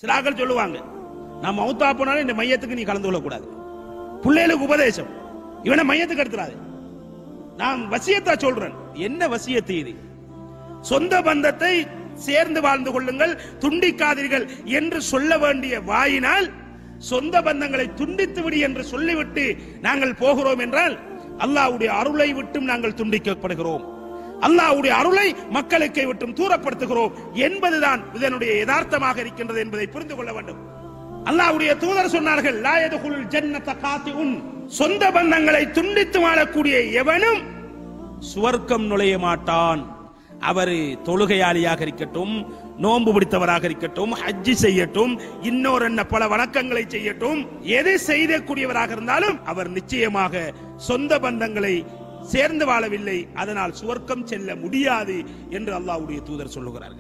சில ஆட்கள் சொல்லுவாங்க நான் மௌத்தா போனாலும் இந்த மையத்துக்கு நீ கலந்து கொள்ளக்கூடாது பிள்ளைகளுக்கு உபதேசம் இவனை மையத்துக்கு எடுத்துறாது நான் வசியத்தா சொல்றேன் என்ன வசியத்து இது சொந்த பந்தத்தை சேர்ந்து வாழ்ந்து கொள்ளுங்கள் துண்டிக்காதீர்கள் என்று சொல்ல வேண்டிய வாயினால் சொந்த பந்தங்களை துண்டித்து விடு என்று சொல்லிவிட்டு நாங்கள் போகிறோம் என்றால் அல்லாஹ்வுடைய அருளை விட்டும் நாங்கள் துண்டிக்கப்படுகிறோம் அல்லாஹ்வுடைய அருளை மக்களுக்கு விட்டும் தூரப்படுத்துகிறோம் என்பதுதான் இதனுடைய யதார்த்தமாக இருக்கின்றது என்பதை புரிந்து கொள்ள வேண்டும் அல்லாஹ்வுடைய தூதர் சொன்னார்கள் லா யதுகுலுல் ஜன்னத காத்திஉன் சொந்த பந்தங்களை துண்டித்து வாழக்கூடிய எவனும் சுவர்க்கம் நுழைய மாட்டான் அவர் தொழுகையாளியாக இருக்கட்டும் நோன்பு பிடித்தவராக இருக்கட்டும் ஹஜ்ஜி செய்யட்டும் இன்னொரு என்ன பல வணக்கங்களை செய்யட்டும் எது செய்யக்கூடியவராக இருந்தாலும் அவர் நிச்சயமாக சொந்த பந்தங்களை சேர்ந்து வாழவில்லை அதனால் சுவர்க்கம் செல்ல முடியாது என்று அல்லாஹ்வுடைய தூதர் சொல்லுகிறார்கள்